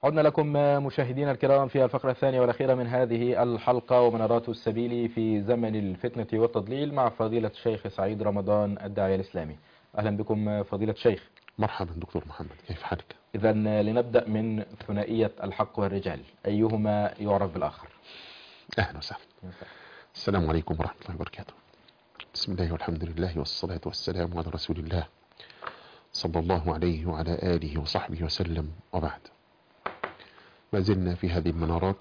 عدنا لكم مشاهدينا الكرام في الفقرة الثانية والأخيرة من هذه الحلقة ومنارات السبيل في زمن الفتنة والتضليل مع فضيلة الشيخ سعيد رمضان الداعية الإسلامي أهلا بكم فضيلة الشيخ مرحبا دكتور محمد كيف حالك إذا لنبدأ من ثنائية الحق والرجال أيهما يعرف بالآخر أهلا وسهلا السلام عليكم ورحمة الله وبركاته بسم الله والحمد لله والصلاة والسلام على رسول الله صلى الله عليه وعلى آله وصحبه وسلم وبعد ما زلنا في هذه المنارات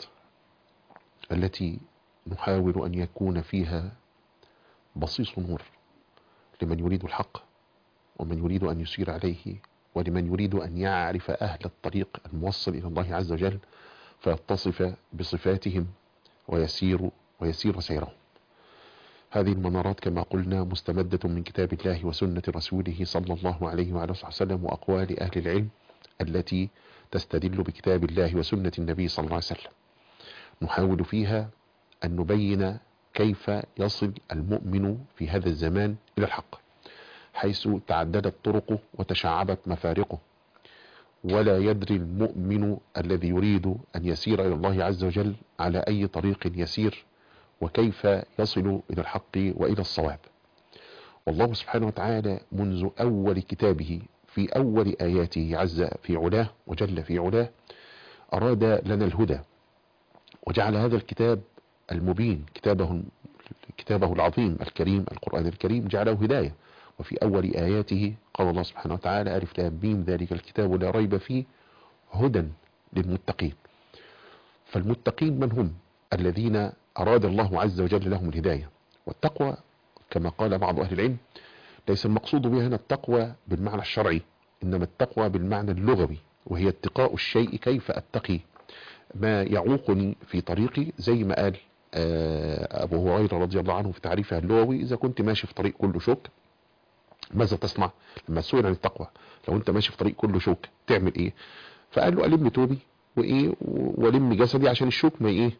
التي نحاول أن يكون فيها بصيص نور لمن يريد الحق ومن يريد أن يسير عليه ولمن يريد أن يعرف أهل الطريق الموصل إلى الله عز وجل فيتصف بصفاتهم ويسير ويسير سيرهم هذه المنارات كما قلنا مستمدة من كتاب الله وسنة رسوله صلى الله عليه وعلى اله وسلم وأقوال أهل العلم التي تستدل بكتاب الله وسنة النبي صلى الله عليه وسلم نحاول فيها أن نبين كيف يصل المؤمن في هذا الزمان إلى الحق حيث تعددت طرقه وتشعبت مفارقه ولا يدري المؤمن الذي يريد أن يسير إلى الله عز وجل على أي طريق يسير وكيف يصل إلى الحق وإلى الصواب والله سبحانه وتعالى منذ أول كتابه في أول آياته عز في علاه وجل في علاه أراد لنا الهدى وجعل هذا الكتاب المبين كتابه كتابه العظيم الكريم القرآن الكريم جعله هداية وفي أول آياته قال الله سبحانه وتعالى ألف لام ميم ذلك الكتاب لا ريب فيه هدى للمتقين فالمتقين من هم الذين أراد الله عز وجل لهم الهداية والتقوى كما قال بعض أهل العلم ليس المقصود بها هنا التقوى بالمعنى الشرعي إنما التقوى بالمعنى اللغوي وهي اتقاء الشيء كيف أتقي ما يعوقني في طريقي زي ما قال أبو هريرة رضي الله عنه في تعريفها اللغوي إذا كنت ماشي في طريق كله شوك ماذا تصنع لما سئل عن التقوى لو انت ماشي في طريق كله شوك تعمل ايه فقال له الم توبي وايه ولم جسدي عشان الشوك ما ايه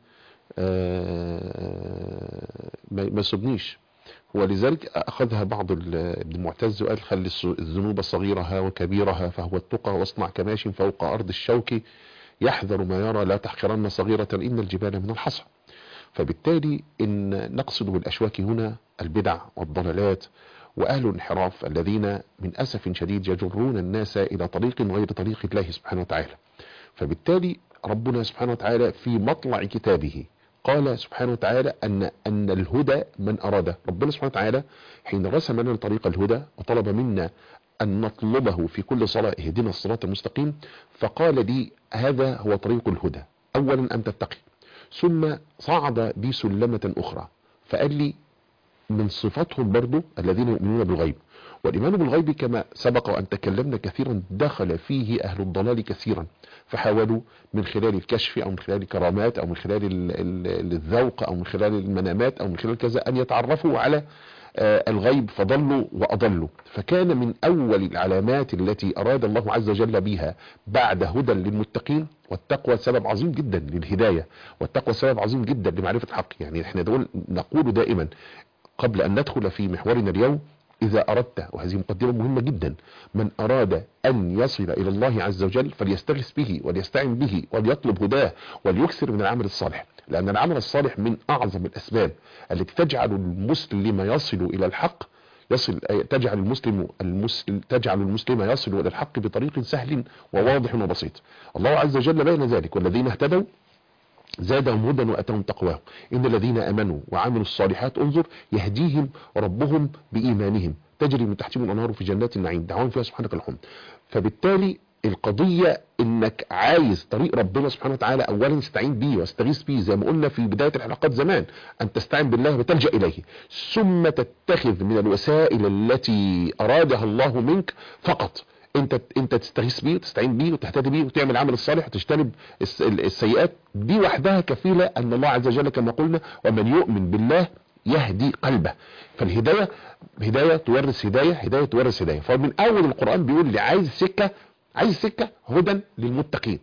آه ما يصبنيش ولذلك اخذها بعض ابن المعتز وقال خلي الذنوب صغيرها وكبيرها فهو التقى واصنع كماش فوق ارض الشوك يحذر ما يرى لا تحقرن صغيرة ان الجبال من الحصى فبالتالي ان نقصد بالاشواك هنا البدع والضلالات وأهل الانحراف الذين من أسف شديد يجرون الناس إلى طريق غير طريق الله سبحانه وتعالى فبالتالي ربنا سبحانه وتعالى في مطلع كتابه قال سبحانه وتعالى أن, أن الهدى من أراده ربنا سبحانه وتعالى حين رسم لنا طريق الهدى وطلب منا أن نطلبه في كل صلاة اهدنا الصراط المستقيم فقال لي هذا هو طريق الهدى أولا أن تتقي ثم صعد بي سلمة أخرى فقال لي من صفاتهم برضو الذين يؤمنون بالغيب والإيمان بالغيب كما سبق وأن تكلمنا كثيرا دخل فيه أهل الضلال كثيرا فحاولوا من خلال الكشف أو من خلال الكرامات أو من خلال الذوق أو من خلال المنامات أو من خلال كذا أن يتعرفوا على الغيب فضلوا وأضلوا فكان من أول العلامات التي أراد الله عز وجل بها بعد هدى للمتقين والتقوى سبب عظيم جدا للهداية والتقوى سبب عظيم جدا لمعرفة الحق يعني احنا دول نقول دائما قبل أن ندخل في محورنا اليوم إذا أردت وهذه مقدمة مهمة جدا من أراد أن يصل إلى الله عز وجل فليستغث به وليستعن به وليطلب هداه وليكثر من العمل الصالح لأن العمل الصالح من أعظم الأسباب التي تجعل المسلم يصل إلى الحق يصل تجعل المسلم المسلم تجعل المسلم يصل إلى الحق بطريق سهل وواضح وبسيط الله عز وجل بين ذلك والذين اهتدوا زادهم هدى واتاهم تقواهم ان الذين امنوا وعملوا الصالحات انظر يهديهم ربهم بايمانهم تجري من تحتهم الانهار في جنات النعيم دعوهم فيها سبحانك اللهم فبالتالي القضية انك عايز طريق ربنا سبحانه وتعالى اولا استعين بيه واستغيث بيه زي ما قلنا في بداية الحلقات زمان ان تستعين بالله وتلجأ اليه ثم تتخذ من الوسائل التي ارادها الله منك فقط انت انت تستغيث بيه وتستعين بيه وتهتدي بيه وتعمل عمل الصالح وتجتنب السيئات دي وحدها كفيلة ان الله عز وجل كما قلنا ومن يؤمن بالله يهدي قلبه فالهداية هداية تورث هداية هداية تورث هداية فمن اول القرآن بيقول لي عايز سكة عايز سكة هدى للمتقين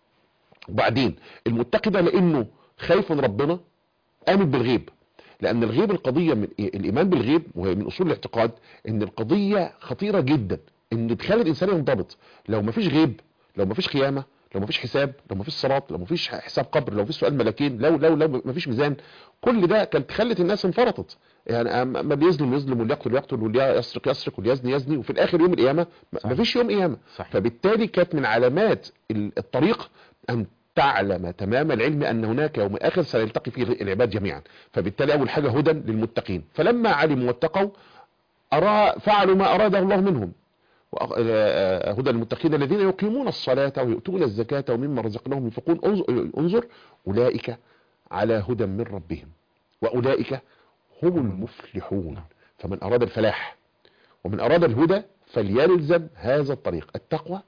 وبعدين المتقي ده لانه خايف من ربنا امن بالغيب لان الغيب القضية من الايمان بالغيب وهي من اصول الاعتقاد ان القضية خطيرة جدا ان تخلي الانسان ينضبط لو مفيش غيب لو مفيش قيامة لو مفيش حساب لو مفيش صراط لو مفيش حساب قبر لو مفيش سؤال ملكين لو لو لو مفيش ميزان كل ده كانت خلت الناس انفرطت يعني ما بيظلم يظلم واللي يقتل يقتل واللي يسرق يسرق واللي يزني يزني وفي الاخر يوم القيامه صحيح. مفيش يوم قيامه صحيح. فبالتالي كانت من علامات ال- الطريق ان تعلم تمام العلم ان هناك يوم اخر سيلتقي فيه العباد جميعا فبالتالي اول حاجه هدى للمتقين فلما علموا واتقوا أرى فعلوا ما أراده الله منهم وأ- آه، هدى المتقين الذين يقيمون الصلاة ويؤتون الزكاة ومما رزقناهم ينفقون انظر- انظر أولئك على هدى من ربهم وأولئك هم المفلحون فمن أراد الفلاح ومن أراد الهدى فليلزم هذا الطريق التقوى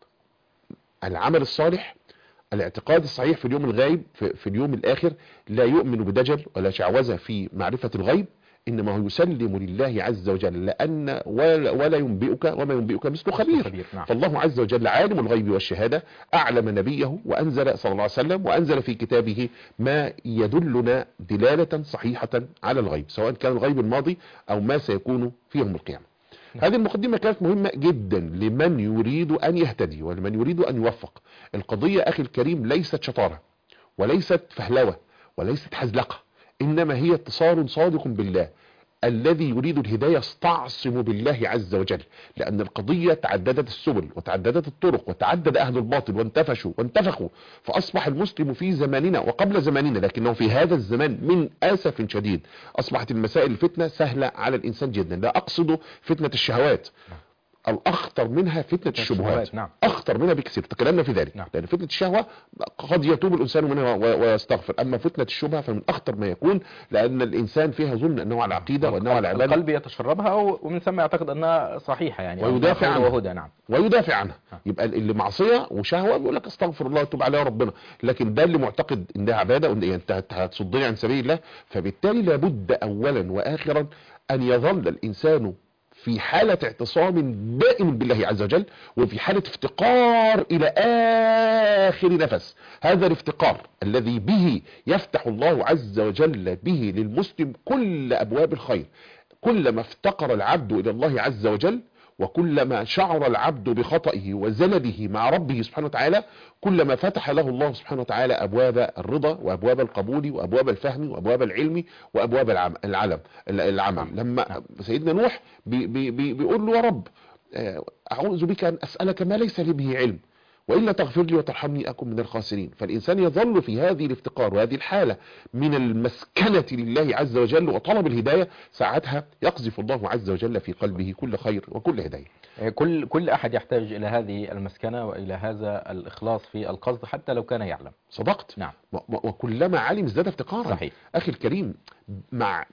العمل الصالح الاعتقاد الصحيح في اليوم الغايب في, في اليوم الآخر لا يؤمن بدجل ولا شعوذة في معرفة الغيب إنما هو يسلم لله عز وجل لأن ولا, ولا ينبئك وما ينبئك مثل خبير خبير، نعم. فالله عز وجل عالم الغيب والشهادة أعلم نبيه وأنزل صلى الله عليه وسلم وأنزل في كتابه ما يدلنا دلالة صحيحة على الغيب سواء كان الغيب الماضي أو ما سيكون في يوم القيامة هذه المقدمة كانت مهمة جدا لمن يريد أن يهتدي ولمن يريد أن يوفق القضية أخي الكريم ليست شطارة وليست فهلوة وليست حزلقة إنما هي اتصال صادق بالله الذي يريد الهداية استعصم بالله عز وجل لأن القضية تعددت السبل وتعددت الطرق وتعدد أهل الباطل وانتفشوا وانتفخوا فأصبح المسلم في زماننا وقبل زماننا لكنه في هذا الزمان من آسف شديد أصبحت المسائل الفتنة سهلة على الإنسان جدا لا أقصد فتنة الشهوات الأخطر منها فتنة الشبهات الشبهات، نعم. أخطر منها بكثير تكلمنا في ذلك نعم. لأن فتنة الشهوة قد يتوب الإنسان منها و- ويستغفر أما فتنة الشبهة فمن أخطر ما يكون لأن الإنسان فيها ظن أنه على عقيدة وأنه على عبادة القلب يتشربها و- ومن ثم يعتقد أنها صحيحة يعني أو ويدافع خير عنها. وهدى نعم ويدافع عنها يبقى اللي معصيه وشهوه بيقول لك استغفر الله وتوب عليها ربنا لكن ده اللي معتقد انها عباده وان انت هت- هتصدني عن سبيل الله فبالتالي لابد اولا واخرا ان يظل الانسان في حالة اعتصام دائم بالله عز وجل وفي حالة افتقار الى اخر نفس هذا الافتقار الذي به يفتح الله عز وجل به للمسلم كل ابواب الخير كلما افتقر العبد الى الله عز وجل وكلما شعر العبد بخطئه وزلله مع ربه سبحانه وتعالى كلما فتح له الله سبحانه وتعالى أبواب الرضا وأبواب القبول وأبواب الفهم وأبواب العلم وأبواب العم العلم العمل لما سيدنا نوح بي بي بي بيقول له يا رب آه، أعوذ بك أن أسألك ما ليس لي به علم وإلا تغفر لي وترحمني أكن من الخاسرين فالإنسان يظل في هذه الافتقار وهذه الحالة من المسكنة لله عز وجل وطلب الهداية ساعتها يقذف الله عز وجل في قلبه كل خير وكل هداية كل كل أحد يحتاج إلى هذه المسكنة وإلى هذا الإخلاص في القصد حتى لو كان يعلم صدقت نعم و- و- وكلما علم ازداد افتقارا صحيح. أخي الكريم مع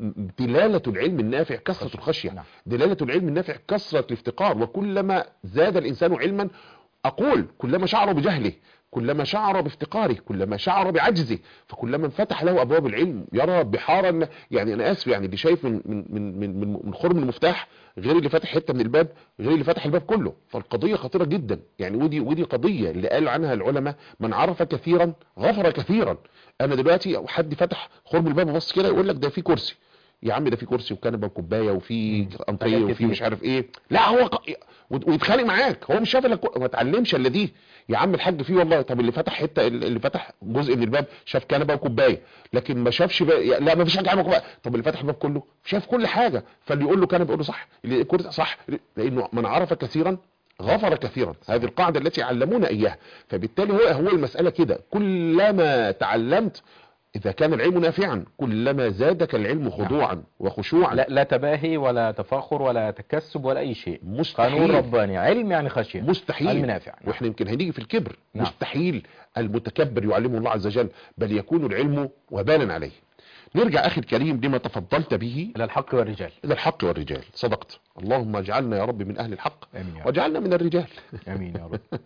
دلالة العلم النافع كثرة الخشية نعم. دلالة العلم النافع كثرة الافتقار وكلما زاد الإنسان علما أقول كلما شعر بجهله كلما شعر بافتقاره كلما شعر بعجزه فكلما انفتح له ابواب العلم يرى بحارا يعني انا اسف يعني اللي شايف من من من من, من, من خرم المفتاح غير اللي فاتح حته من الباب غير اللي فاتح الباب كله فالقضيه خطيره جدا يعني ودي ودي قضيه اللي قال عنها العلماء من عرف كثيرا غفر كثيرا انا دلوقتي أو حد فتح خرم الباب وبص كده يقول لك ده في كرسي يا عم ده في كرسي وكنبه وكوبايه وفي انطريه حاجات وفي كتير. مش عارف ايه لا هو ق... ويتخانق معاك هو مش شاف الا ما اتعلمش الا دي يا عم الحاج فيه والله طب اللي فتح حته اللي فتح جزء من الباب شاف كنبه وكوبايه لكن ما شافش بقى لا ما فيش حاجه عنه كوبايه طب اللي فتح الباب كله شاف كل حاجه فاللي يقول له كنبه يقول له صح اللي كرسي صح لانه من عرف كثيرا غفر كثيرا هذه القاعده التي علمونا اياها فبالتالي هو هو المساله كده كلما تعلمت اذا كان العلم نافعا كلما زادك العلم خضوعا وخشوعا لا, لا تباهي ولا تفاخر ولا تكسب ولا أي شيء مستحيل. قانون رباني علم يعني خشية مستحيل علم نافع نعم. واحنا يمكن هنيجي في الكبر نعم. مستحيل المتكبر يعلمه الله عز وجل بل يكون العلم وبالا عليه نرجع اخي الكريم لما تفضلت به إلى الحق والرجال الى الحق والرجال صدقت اللهم اجعلنا يا رب من اهل الحق آمين يا رب واجعلنا من الرجال آمين يا رب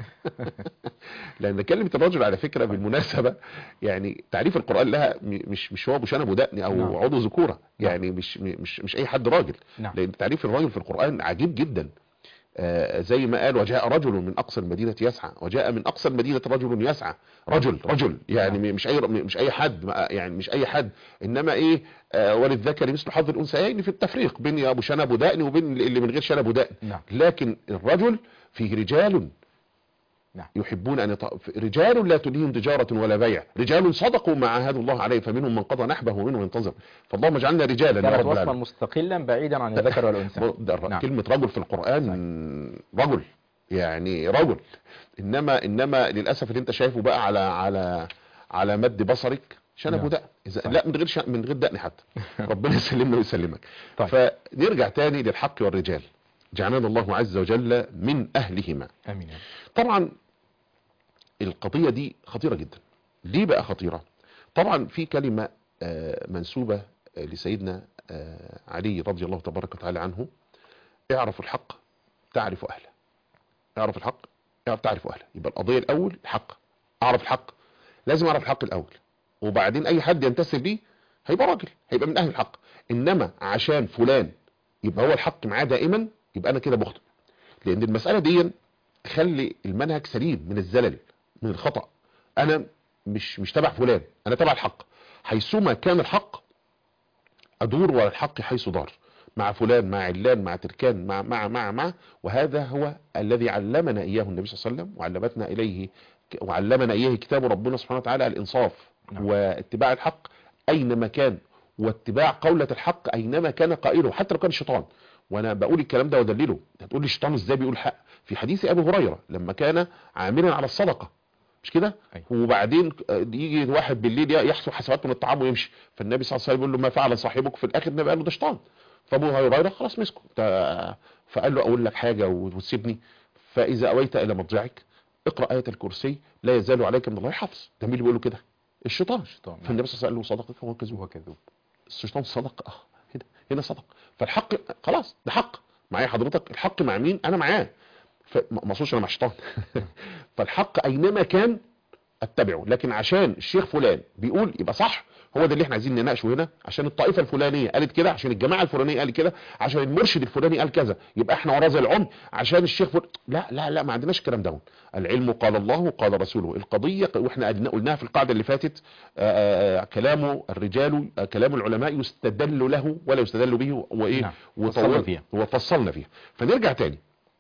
لان كلمه الرجل على فكره بالمناسبه يعني تعريف القران لها م- مش مش هو ابو شنب ودقن او نعم. عضو ذكوره نعم. يعني مش مش مش اي حد راجل نعم. لان تعريف الراجل في القران عجيب جدا آه، زي ما قال وجاء رجل من اقصى المدينه يسعى وجاء من اقصى المدينه رجل يسعى رجل رجل يعني نعم. مش اي مش اي حد ما- يعني مش اي حد انما ايه آه، وللذكر مثل حظ الانثيين في التفريق بين ابو شنب ودقن وبين اللي من غير شنب ودقن نعم لكن الرجل فيه رجال نعم. يحبون ان يط... رجال لا تلهيهم تجاره ولا بيع رجال صدقوا ما عاهدوا الله عليه فمنهم من قضى نحبه ومنهم ينتظر فاللهم اجعلنا رجالا يا كانت رب وصفا العالمين مستقلا بعيدا عن الذكر والانثى ده الر- نعم. كلمة رجل في القرآن رجل يعني رجل انما انما للاسف اللي انت شايفه بقى على على على مد بصرك شنب نعم. ودقن اذا صحيح. لا من غير شن- من غير دقن حتى ربنا يسلمنا ويسلمك طيب. فنرجع تاني للحق والرجال جعلنا الله عز وجل من اهلهما امين يا رب. طبعا القضية دي خطيرة جدا ليه بقى خطيرة طبعا في كلمة آه، منسوبة آه، لسيدنا آه، علي رضي الله تبارك وتعالى عنه اعرف الحق تعرف أهله اعرف الحق اعرف تعرف أهله يبقى القضية الأول الحق أعرف الحق لازم أعرف الحق الأول وبعدين أي حد ينتسب ليه هيبقى راجل هيبقى من أهل الحق إنما عشان فلان يبقى هو الحق معاه دائما يبقى أنا كده بخطئ لأن المسألة دي خلي المنهج سليم من الزلل من الخطأ انا مش مش تبع فلان انا تبع الحق حيثما كان الحق ادور ورا الحق حيث دار مع فلان مع علان مع تركان مع مع مع مع وهذا هو الذي علمنا اياه النبي صلى الله عليه وسلم وعلمتنا اليه وعلمنا اياه كتاب ربنا سبحانه وتعالى الانصاف نعم. واتباع الحق اينما كان واتباع قولة الحق اينما كان قائله حتى لو كان الشيطان وانا بقول الكلام ده ودلله انت هتقول لي الشيطان ازاي بيقول حق في حديث ابي هريره لما كان عاملا على الصدقه مش كده أيوة. وبعدين آه، يجي واحد بالليل يحسب حساباته من الطعام ويمشي فالنبي صلى الله عليه وسلم يقول له ما فعل صاحبك في الاخر النبي قال له ده شيطان فابو هريره خلاص مسكه تا- فقال له اقول لك حاجه وتسيبني فاذا اويت الى مضجعك اقرا ايه الكرسي لا يزال عليك من الله حافظ ده مين اللي بيقول له كده الشيطان الشيطان، نعم. فالنبي صلى الله عليه وسلم قال له صدقك وهو كذوب هو كذوب الشيطان صدق اه هنا هنا صدق فالحق خلاص ده حق معايا حضرتك الحق مع مين انا معاه فما ما اقصدش انا مع الشيطان فالحق اينما كان اتبعه لكن عشان الشيخ فلان بيقول يبقى صح هو ده اللي احنا عايزين نناقشه هنا عشان الطائفه الفلانيه قالت كده عشان الجماعه الفلانيه قالت كده عشان المرشد الفلاني قال كذا يبقى احنا وراه زي العم عشان الشيخ فل... لا لا لا ما عندناش الكلام ده العلم قال الله وقال رسوله القضيه واحنا قلنا- قلناها في القاعده اللي فاتت آآ آآ كلام الرجال آآ كلام العلماء يستدل له ولا يستدل به وايه نعم. وطول- فصلنا فيها. وفصلنا فيها فنرجع تاني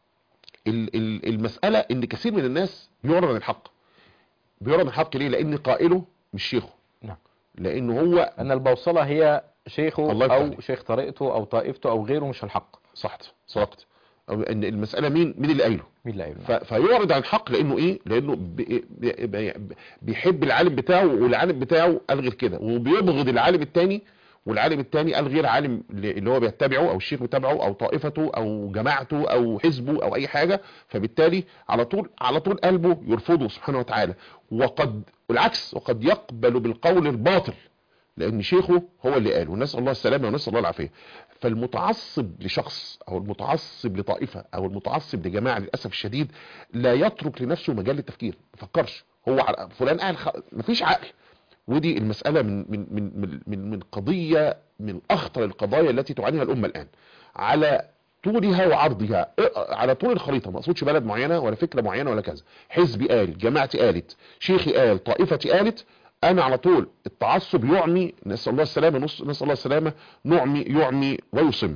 ال- ال- المساله ان كثير من الناس يعرض عن الحق بيعرض عن الحق ليه لان قائله مش شيخه نعم لانه هو ان البوصله هي شيخه الله يفتح او عليك. شيخ طريقته او طائفته او غيره مش الحق صحت صدقت أو ان المساله مين مين اللي قايله مين اللي قايله ف- فيعرض عن الحق لانه ايه لانه بي- بي- بي- بيحب العالم بتاعه والعالم بتاعه قال غير كده وبيبغض العالم التاني والعالم التاني قال غير عالم اللي هو بيتبعه او الشيخ بتاعه او طائفته او جماعته او حزبه او اي حاجه فبالتالي على طول على طول قلبه يرفضه سبحانه وتعالى وقد والعكس وقد يقبل بالقول الباطل لان شيخه هو اللي قاله نسال الله السلامه ونسال الله العافيه فالمتعصب لشخص او المتعصب لطائفه او المتعصب لجماعه للاسف الشديد لا يترك لنفسه مجال للتفكير ما فكرش هو على- فلان قال خ... مفيش عقل ودي المساله من من من من من, من قضيه من اخطر القضايا التي تعانيها الامه الان على طولها وعرضها اه، على طول الخريطه ما اقصدش بلد معينه ولا فكره معينه ولا كذا حزبي قال جماعتي قالت شيخي قال طائفتي قالت انا على طول التعصب يعمي نسال الله السلامه نص نسال الله السلامه نعمي يعمي ويصم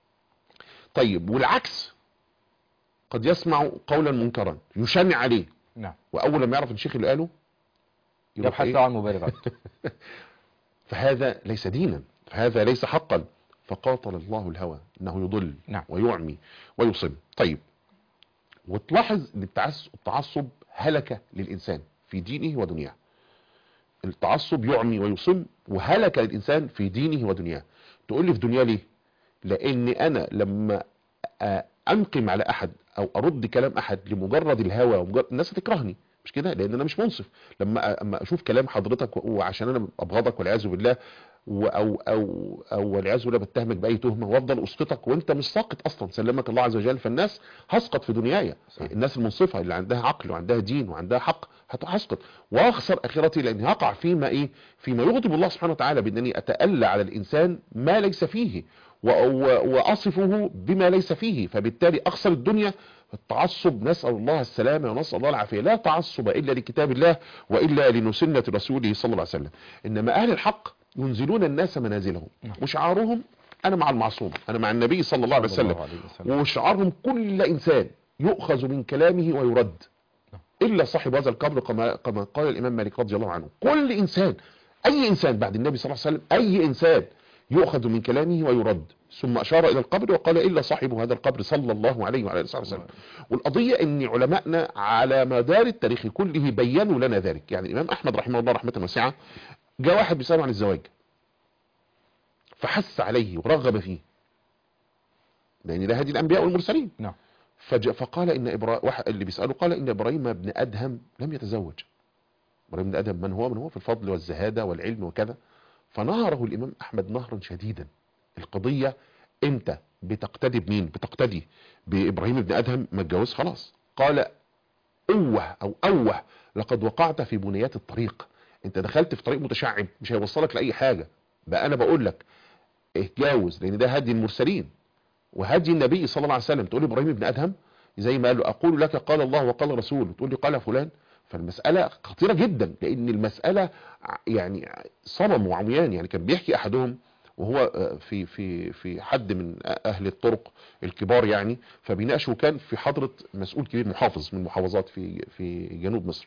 طيب والعكس قد يسمع قولا منكرا يشنع عليه نعم واول ما يعرف ان الشيخ اللي قاله يروح يبحث إيه؟ له عن مبرر فهذا ليس دينا فهذا ليس حقا فقاتل الله الهوى انه يضل نعم. ويعمي ويصم طيب وتلاحظ ان التعس- التعصب هلك للانسان في دينه ودنياه التعصب يعمي ويصم وهلك للانسان في دينه ودنياه تقول لي في دنياه ليه لان انا لما آه، انقم على احد او ارد كلام احد لمجرد الهوى ومجرد الناس هتكرهني مش كده لان انا مش منصف لما اما اشوف كلام حضرتك و- وعشان انا ابغضك والعياذ بالله و- او او او والعياذ بالله بتهمك باي تهمه وافضل اسقطك وانت مش ساقط اصلا سلمك الله عز وجل فالناس هسقط في دنياي صحيح. الناس المنصفه اللي عندها عقل وعندها دين وعندها حق هت- هسقط واخسر اخرتي لاني هقع فيما ايه فيما يغضب الله سبحانه وتعالى بانني اتألى على الانسان ما ليس فيه و- و- واصفه بما ليس فيه فبالتالي اخسر الدنيا التعصب نسأل الله السلامة ونسأل الله العافية لا تعصب إلا لكتاب الله وإلا لنسنة رسوله صلى الله عليه وسلم إنما أهل الحق ينزلون الناس منازلهم نعم. وشعارهم أنا مع المعصوم أنا مع النبي صلى الله عليه صلى وسلم الله عليه وسلم. وشعارهم كل إنسان يؤخذ من كلامه ويرد الا صاحب هذا القبر كما كما قال الامام مالك رضي الله عنه كل انسان اي انسان بعد النبي صلى الله عليه وسلم اي انسان يؤخذ من كلامه ويرد ثم اشار الى القبر وقال الا صاحب هذا القبر صلى الله عليه وعلى اله وسلم والقضيه ان علماءنا على مدار التاريخ كله بينوا لنا ذلك يعني الامام احمد رحمه الله رحمه واسعه جاء واحد بيساله عن الزواج فحث عليه ورغب فيه لان ده هدي الانبياء والمرسلين نعم فج... فقال ان ابراهيم واحد اللي بيساله قال ان ابراهيم بن ادهم لم يتزوج ابراهيم بن ادهم من هو من هو في الفضل والزهاده والعلم وكذا فنهره الامام احمد نهرا شديدا القضيه انت بتقتدي بمين بتقتدي بابراهيم بن ادهم ما اتجوز خلاص قال اوه او اوه لقد وقعت في بنيات الطريق انت دخلت في طريق متشعب مش هيوصلك لاي حاجه بقى انا بقول لك اتجوز لان ده هدي المرسلين وهدي النبي صلى الله عليه وسلم تقول لي ابراهيم بن ادهم زي ما قال له اقول لك قال الله وقال رسول تقول لي قال فلان فالمسألة خطيرة جدا لان المسألة ع- يعني صمم وعميان يعني كان بيحكي احدهم وهو آه، في في في حد من اهل الطرق الكبار يعني فبيناقشه كان في حضرة مسؤول كبير محافظ من المحافظات في في جنوب مصر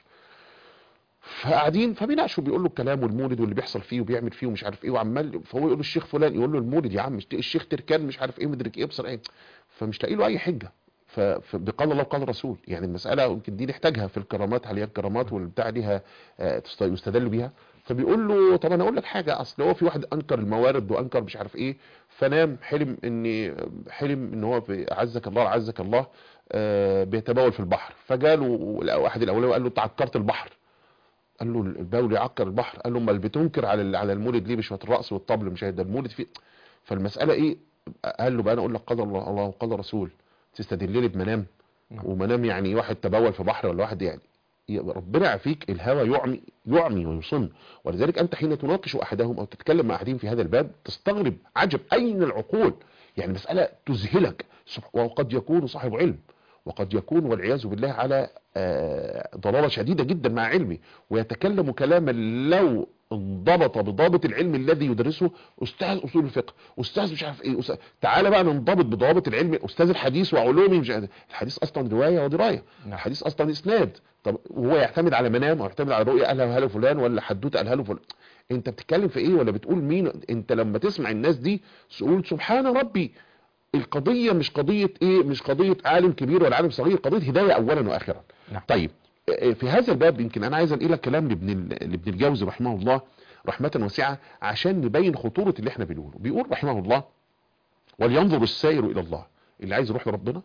فقاعدين فبيناقشوا بيقول له الكلام والمولد واللي بيحصل فيه وبيعمل فيه ومش عارف ايه وعمال فهو يقول له الشيخ فلان يقول له المولد يا عم الشيخ تركان مش عارف ايه مدرك ايه بصر ايه فمش لاقي له اي حجه ف- فبقال الله وقال الرسول يعني المساله يمكن دي نحتاجها في الكرامات هل هي الكرامات والبتاع ليها آه، تست- يستدل بيها فبيقول له طب انا اقول لك حاجه اصل هو في واحد انكر الموارد وانكر مش عارف ايه فنام حلم ان حلم ان هو في عزك الله عزك الله آه، بيتبول في البحر فجاله واحد الاولوي وقال له انت عكرت البحر قال له البول يعكر البحر قال له امال بتنكر على ال- على المولد ليه بشويه الرقص والطبل مش ده المولد فيه فالمساله ايه قال له بقى انا اقول لك قدر الله الله وقدر رسول تستدل لي بمنام نعم. ومنام يعني واحد تبول في بحر ولا واحد يعني يبقى ربنا يعافيك الهوى يعمي يعمي ويصم ولذلك انت حين تناقش احدهم او تتكلم مع احدهم في هذا الباب تستغرب عجب اين العقول يعني مساله تذهلك سب- وقد يكون صاحب علم وقد يكون والعياذ بالله على آه، ضلاله شديده جدا مع علمه ويتكلم كلاما لو انضبط بضابط العلم الذي يدرسه استاذ اصول الفقه استاذ مش عارف ايه أستاذ تعالى بقى ننضبط بضوابط العلم استاذ الحديث وعلومه مش عارف- الحديث اصلا روايه ودرايه نعم. الحديث اصلا اسناد طب وهو يعتمد على منام او يعتمد على رؤيه قالها له فلان ولا حدوته قالها له فلان انت بتتكلم في ايه ولا بتقول مين انت لما تسمع الناس دي تقول سبحان ربي القضيه مش قضيه ايه مش قضيه عالم كبير ولا عالم صغير قضيه هدايه اولا واخرا نعم. طيب آه، في هذا الباب يمكن انا عايز انقل لك كلام لابن ال- لابن الجوزي رحمه الله رحمه واسعه عشان نبين خطوره اللي احنا بنقوله بيقول رحمه الله ولينظر السائر الى الله اللي عايز يروح لربنا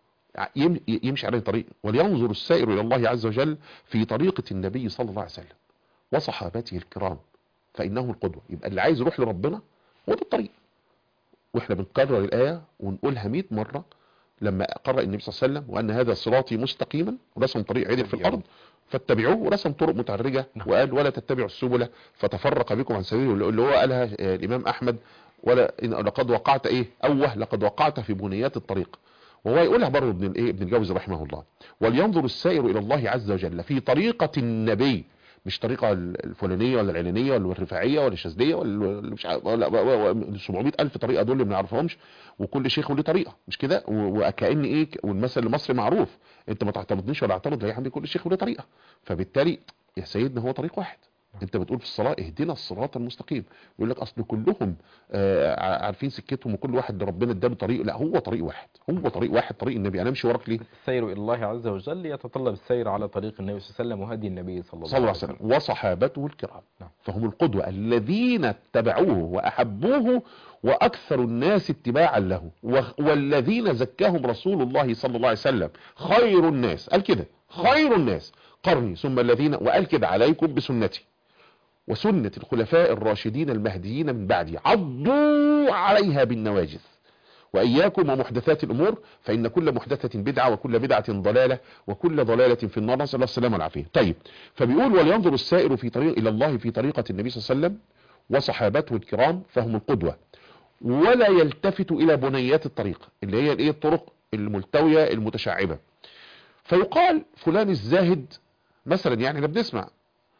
يم- يمشي عليه طريق ولينظر السائر الى الله عز وجل في طريقه النبي صلى الله عليه وسلم وصحابته الكرام فانه القدوه يبقى اللي عايز يروح لربنا هو ده الطريق واحنا بنكرر الايه ونقولها 100 مره لما قرأ النبي صلى الله عليه وسلم وان هذا صراطي مستقيما ورسم طريق عدل في الارض فاتبعوه ورسم طرق متعرجه نعم. وقال ولا تتبعوا السبل فتفرق بكم عن سبيله اللي هو قالها آه، الامام احمد ولا إن لقد وقعت ايه اوه لقد وقعت في بنيات الطريق وهو يقولها برضه ابن الايه ابن الجوزي رحمه الله ولينظر السائر الى الله عز وجل في طريقه النبي مش طريقه الفلانيه ولا العلانيه ولا الرفاعيه ولا الشاذليه ولا ولا مش عارف ولا ولا- ولا 700 الف طريقه دول اللي ما نعرفهمش وكل شيخ له طريقه مش كده و- وكأن ايه والمثل المصري معروف انت ما تعترضنيش ولا اعترض لا يا حبيبي كل شيخ له طريقه فبالتالي يا سيدنا هو طريق واحد انت بتقول في الصلاه اهدنا الصراط المستقيم يقول لك اصل كلهم آه ع- عارفين سكتهم وكل واحد ربنا اداله طريق لا هو طريق واحد هو طريق واحد طريق النبي انا امشي وراك ليه السير إلى الله عز وجل يتطلب السير على طريق النبي صلى الله عليه وسلم وهدي النبي صلى الله صلى الله عليه عليه وسلم وسلم وصحابته الكرام نعم. فهم القدوة الذين اتبعوه وأحبوه وأكثر الناس اتباعا له و- والذين زكاهم رسول الله صلى الله عليه وسلم خير الناس قال كده خير الناس قرني ثم الذين وقال كده عليكم بسنتي وسنة الخلفاء الراشدين المهديين من بعدي عضوا عليها بالنواجذ وإياكم ومحدثات الأمور فإن كل محدثة بدعة وكل بدعة ضلالة وكل ضلالة في النار نسأل الله السلامة والعافية طيب فبيقول ولينظر السائر في طريق إلى الله في طريقة النبي صلى الله عليه وسلم وصحابته الكرام فهم القدوة ولا يلتفت إلى بنيات الطريق اللي هي الايه الطرق الملتوية المتشعبة فيقال فلان الزاهد مثلا يعني احنا بنسمع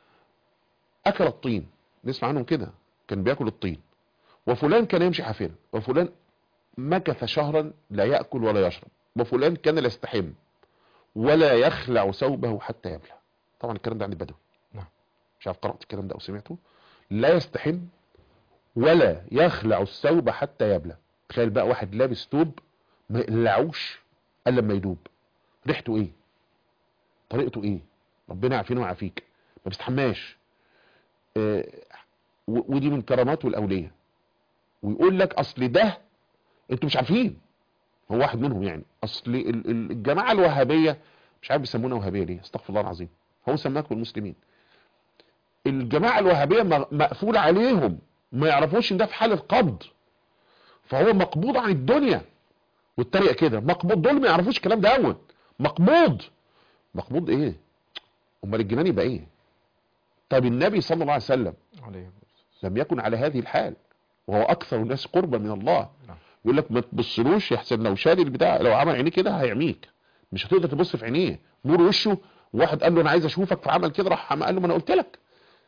أكل الطين نسمع عنهم كده كان بياكل الطين وفلان كان يمشي حافيا وفلان مكث شهرا لا يأكل ولا يشرب وفلان كان لا يستحم ولا يخلع ثوبه حتى يبلى طبعا الكلام ده عن البدوي نعم. مش عارف قرأت الكلام ده او سمعته لا يستحم ولا يخلع الثوب حتى يبلى تخيل بقى واحد لابس ثوب ما يقلعوش الا لما يدوب ريحته ايه طريقته ايه ربنا يعافينا ويعافيك ما بيستحماش آه، و- ودي من كراماته الاوليه ويقول لك اصل ده انتوا مش عارفين هو واحد منهم يعني اصل ال- ال- الجماعه الوهابيه مش عارف بيسمونا وهابيه ليه استغفر الله العظيم هو سماكم المسلمين الجماعه الوهابيه م- مقفول عليهم ما يعرفوش ان ده في حال القبض فهو مقبوض عن الدنيا والتريقه كده مقبوض دول ما يعرفوش الكلام ده اول مقبوض مقبوض ايه امال الجنان يبقى ايه طب النبي صلى الله عليه وسلم عليه لم يكن على هذه الحال وهو اكثر الناس قربا من الله نعم. يقول لك ما تبصلوش يحسن لو شال البتاع لو عمل عينيه كده هيعميك مش هتقدر تبص في عينيه نور وشه واحد قال له انا عايز اشوفك فعمل كده راح قال له ما انا قلت لك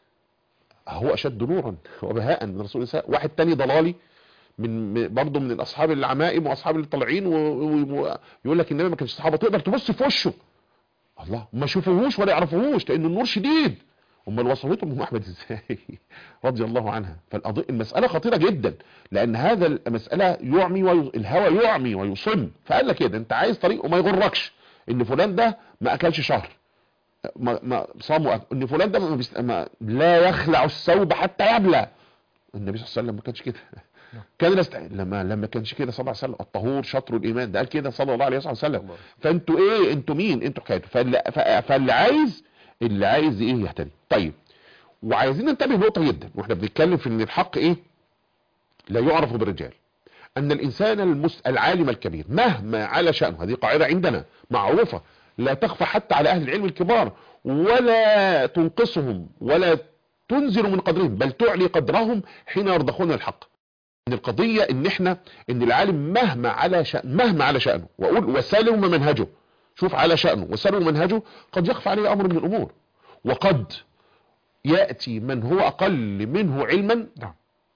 هو اشد نورا وبهاء من رسول الله واحد تاني ضلالي من من- برضه من الاصحاب العمائم واصحاب اللي طالعين ويقول لك النبي ما كانش صحابه تقدر تبص في وشه الله ما شوفوهوش ولا يعرفوهوش لان النور شديد امال وصفتهم ام احمد ازاي رضي الله عنها فالقضيه المساله خطيره جدا لان هذا المساله يعمي وي... الهوى يعمي ويصم فقال لك كده انت عايز طريق وما يغركش ان فلان ده ما اكلش شهر ما ما صام وأكل. ان فلان ده ما بيست... ما لا يخلع الثوب حتى يبلى النبي صلى الله عليه وسلم ما كانش كده كان يست... لما لما كانش كده صلى الله عليه وسلم الطهور شطر الايمان ده قال كده صلى الله عليه وسلم الله. فانتوا ايه انتوا مين انتوا حكايته فاللي, ف- فاللي عايز اللي عايز ايه يهتدي طيب وعايزين ننتبه نقطه جدا واحنا بنتكلم في ان الحق ايه لا يعرف بالرجال ان الانسان المس... العالم الكبير مهما على شانه هذه قاعده عندنا معروفه لا تخفى حتى على اهل العلم الكبار ولا تنقصهم ولا تنزل من قدرهم بل تعلي قدرهم حين يرضخون الحق ان القضيه ان احنا ان العالم مهما على شأن مهما على شانه واقول وسلم منهجه شوف على شانه وسلم منهجه قد يخفى عليه امر من الامور وقد ياتي من هو اقل منه علما نعم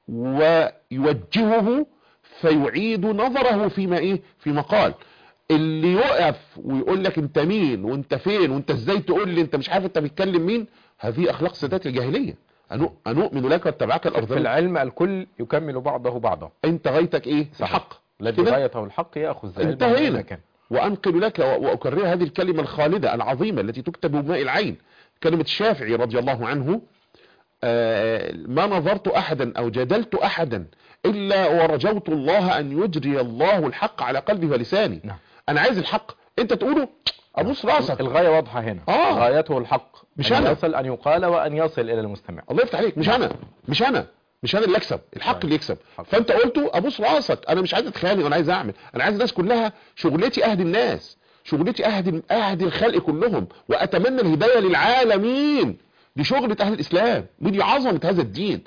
ويوجهه فيعيد نظره فيما ايه فيما قال اللي يقف ويقول لك انت مين وانت فين وانت ازاي تقول لي انت مش عارف انت بتتكلم مين هذه اخلاق سادات الجاهليه أنو- انؤمن لك واتبعك في الارذلون العلم الكل يكمل بعضه بعضا انت غايتك ايه صحيح. الحق الذي كده؟ غايته الحق ياخذ علمه انتهينا. من مكان. وأنقل لك و- وأكرر هذه الكلمة الخالدة العظيمة التي تكتب بماء العين كلمة الشافعي رضي الله عنه آه، ما نظرت أحدا أو جدلت أحدا إلا ورجوت الله أن يجري الله الحق على قلبي ولساني نعم. أنا عايز الحق أنت تقوله أبوس راسك الغاية واضحة هنا آه. غايته الحق مش أن أنا. يصل أن يقال وأن يصل إلى المستمع الله يفتح عليك مش أنا مش أنا مش انا اللي اكسب الحق طيب. اللي يكسب حق. فانت قلته ابوس راسك انا مش عايز اتخانق وانا عايز اعمل انا عايز الناس كلها شغلتي اهدي الناس شغلتي اهدي اهدي الخلق كلهم واتمنى الهدايه للعالمين دي شغله اهل الاسلام ودي عظمه هذا الدين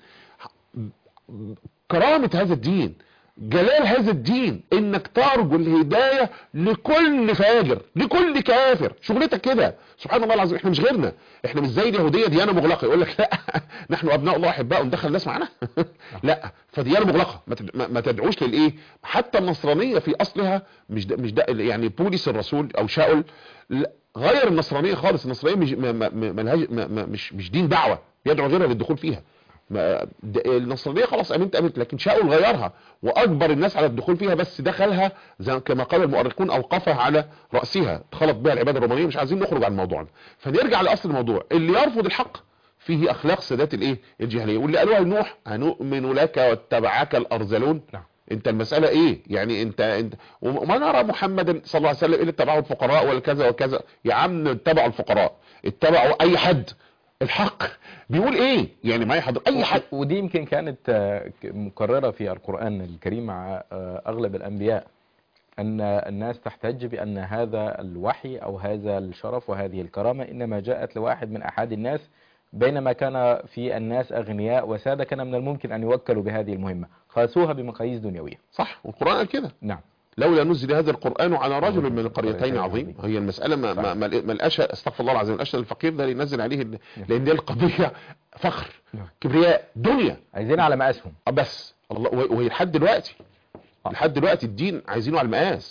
كرامه هذا الدين جلال هذا الدين انك ترجو الهدايه لكل فاجر لكل كافر شغلتك كده سبحان الله العظيم احنا مش غيرنا احنا مش زي اليهوديه ديانه مغلقه يقول لك لا نحن ابناء الله احباء وندخل الناس معانا لا فديانه مغلقه ما تد- ما- ما تدعوش للايه حتى النصرانيه في اصلها مش ده مش ده يعني بولس الرسول او شاول لا، غير النصرانيه خالص النصرانيه مش ما ما ما ملهاش- ما ما مش مش دين دعوه يدعو غيرها للدخول فيها ما د- النصرانيه خلاص امنت امنت لكن شاول غيرها واجبر الناس على الدخول فيها بس دخلها زي كما قال المؤرخون اوقفها على راسها خلط بها العباده الرومانيه مش عايزين نخرج عن موضوعنا فنرجع لاصل الموضوع اللي يرفض الحق فيه اخلاق سادات الايه الجاهليه واللي قالوها لنوح هنؤمن لك واتبعك الارذلون نعم. انت المساله ايه يعني انت انت وما نرى محمدا صلى الله عليه وسلم الا اتبعوا الفقراء ولا كذا وكذا يا عم اتبعوا الفقراء اتبعوا اي حد الحق بيقول ايه يعني معايا حضر اي حد ودي يمكن كانت آه، ك- مكررة في القرآن الكريم مع آه، أغلب الأنبياء أن الناس تحتج بأن هذا الوحي أو هذا الشرف وهذه الكرامة إنما جاءت لواحد من أحد الناس بينما كان في الناس أغنياء وسادة كان من الممكن أن يوكلوا بهذه المهمة قاسوها بمقاييس دنيوية صح والقران قال كده نعم لولا نزل هذا القرآن على رجل من القريتين القريتين عظيم عظيم. هي المسألة ما ما صحيح. ما ما لقاش استغفر الله العظيم ما لقاش الفقير ده اللي ينزل عليه ال- لأن دي القضية فخر نعم. كبرياء دنيا عايزين على مقاسهم آه بس الله وهي- وهي لحد دلوقتي لحد دلوقتي الدين عايزينه على المقاس نعم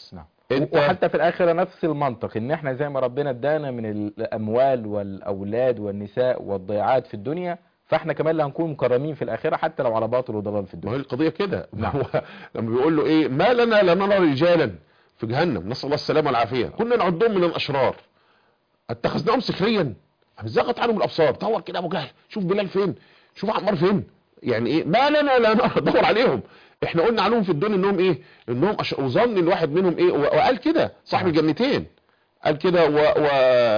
انت وحتى في الاخره نفس المنطق ان احنا زي ما ربنا ادانا من الاموال والاولاد والنساء والضيعات في الدنيا فاحنا كمان اللي هنكون مكرمين في الاخره حتى لو على باطل وضلال في ما هي الدنيا القضية كده نعم. هو لما بيقول له ايه ما لنا لا نرى رجالا في جهنم نسأل الله السلامة والعافية كنا نعدهم من الأشرار اتخذناهم سخريا زغت عنهم الأبصار دور كده أبو جهل شوف بلال فين شوف عمار فين يعني ايه ما لنا لا نرى دور عليهم احنا قلنا عنهم في الدنيا انهم ايه انهم أش... وظن الواحد منهم ايه و... وقال كده صاحب نعم. الجنتين قال كده و... و...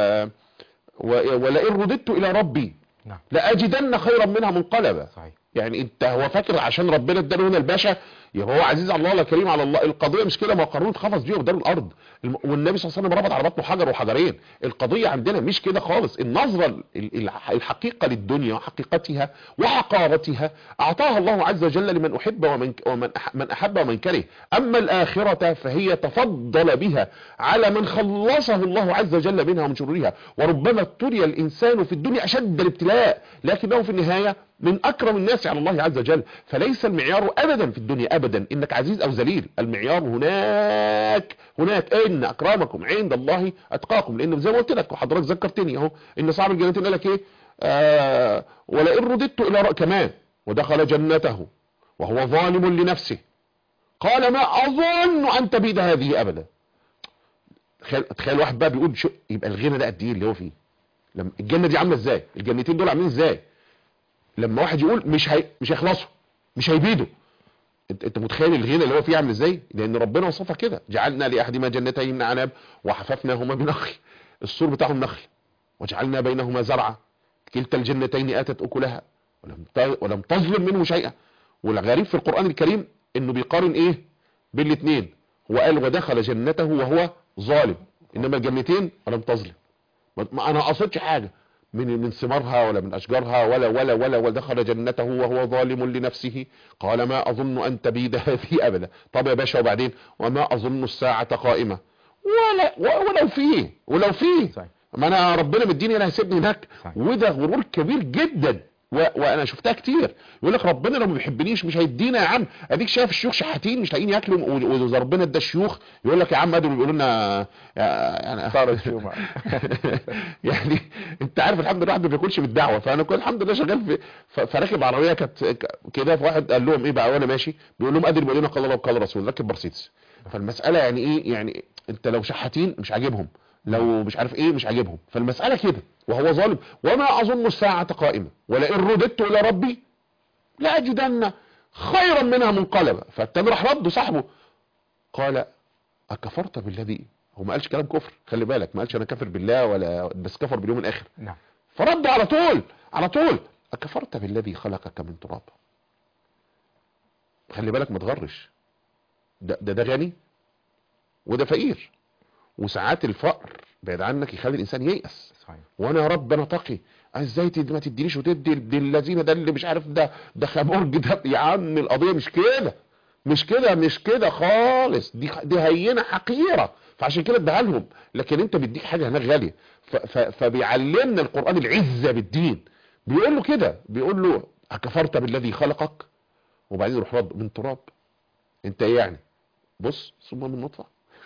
و... ولئن رددت الى ربي نعم لاجدن خيرا منها منقلبا صحيح يعني انت هو فاكر عشان ربنا اداله هنا الباشا يبقى هو عزيز على الله ولا كريم على الله القضيه مش كده ما هو قارون اتخفض بيه ودار الارض الم- والنبي صلى الله عليه وسلم ربط على بطنه حجر وحجرين القضيه عندنا مش كده خالص النظره ال- ال- الحقيقه للدنيا وحقيقتها وحقارتها اعطاها الله عز وجل لمن احب ومن ومن أح- من احب ومن كره اما الاخره فهي تفضل بها على من خلصه الله عز وجل منها ومن شرورها وربما ابتلي الانسان في الدنيا اشد الابتلاء لكنه في النهايه من اكرم الناس على الله عز وجل فليس المعيار ابدا في الدنيا ابدا انك عزيز او ذليل المعيار هناك هناك ان اكرمكم عند الله اتقاكم لان زي ما قلت لك وحضرتك ذكرتني اهو ان صاحب الجنتين قال لك ايه آه ولئن رددت الى رأ كمان ودخل جنته وهو ظالم لنفسه قال ما اظن ان تبيد هذه ابدا تخيل تخيل واحد بقى بيقول شو يبقى الغنى ده قد ايه اللي هو فيه لما الجنه دي عامله ازاي الجنتين دول عاملين ازاي لما واحد يقول مش هي... مش هيخلصوا مش هيبيدوا انت انت متخيل الغنى اللي هو فيه عامل ازاي لان ربنا وصفها كده جعلنا لاحدهما جنتين من عنب وحففناهما بنخل السور بتاعهم نخل وجعلنا بينهما زرعا كلتا الجنتين اتت اكلها ولم ت... ولم تظلم منه شيئا والغريب في القران الكريم انه بيقارن ايه بين الاثنين هو قال ودخل جنته وهو ظالم انما الجنتين ولم تظلم ما- ما انا قصدش حاجه من من ثمارها ولا من اشجارها ولا ولا ولا ودخل جنته وهو ظالم لنفسه قال ما اظن ان تبيد هذه ابدا طب يا باشا وبعدين وما اظن الساعه قائمه ولا و- ولو فيه ولو فيه صحيح ما انا ربنا مديني انا هيسيبني هناك صحيح. وده غرور كبير جدا و... وانا شفتها كتير يقول لك ربنا لو ما بيحبنيش مش هيدينا يا عم اديك شايف الشيوخ شحاتين مش لاقيين ياكلوا و- واذا ربنا ادى الشيوخ يقول لك يا عم ادوا بيقولوا لنا يعني صار الشيومة يعني انت عارف الحمد لله الواحد ما بياكلش بالدعوه فانا كنت الحمد لله شغال في ف- فراكب عربيه كانت ك- كده فواحد قال لهم ايه بقى وانا ماشي بيقول لهم ادري بيقول لنا قال الله وقال الرسول راكب مرسيدس فالمساله يعني ايه يعني انت لو شحاتين مش عاجبهم لو مش عارف ايه مش عاجبهم فالمساله كده وهو ظالم وما اظن الساعه قائمه ولئن رددت الى ربي لاجدن خيرا منها منقلبا فالتاني راح رد صاحبه قال اكفرت بالذي هو ما قالش كلام كفر خلي بالك ما قالش انا كافر بالله ولا بس كفر باليوم الاخر نعم فرد على طول على طول اكفرت بالذي خلقك من تراب خلي بالك ما تغرش ده ده, ده غني وده فقير وساعات الفقر بعيد عنك يخلي الانسان ييأس صحيح وانا يا رب انا تقي ازاي تد- ما تدينيش وتدي دي الذين ده اللي مش عارف ده ده خمرج ده يا عم القضيه مش كده مش كده مش كده خالص دي دي هينه حقيره فعشان كده اديها لهم لكن انت بيديك حاجه هناك غاليه ف- ف- فبيعلمنا القران العزه بالدين بيقول له كده بيقول له اكفرت بالذي خلقك وبعدين يروح رد من تراب انت ايه يعني بص ثم من نطفه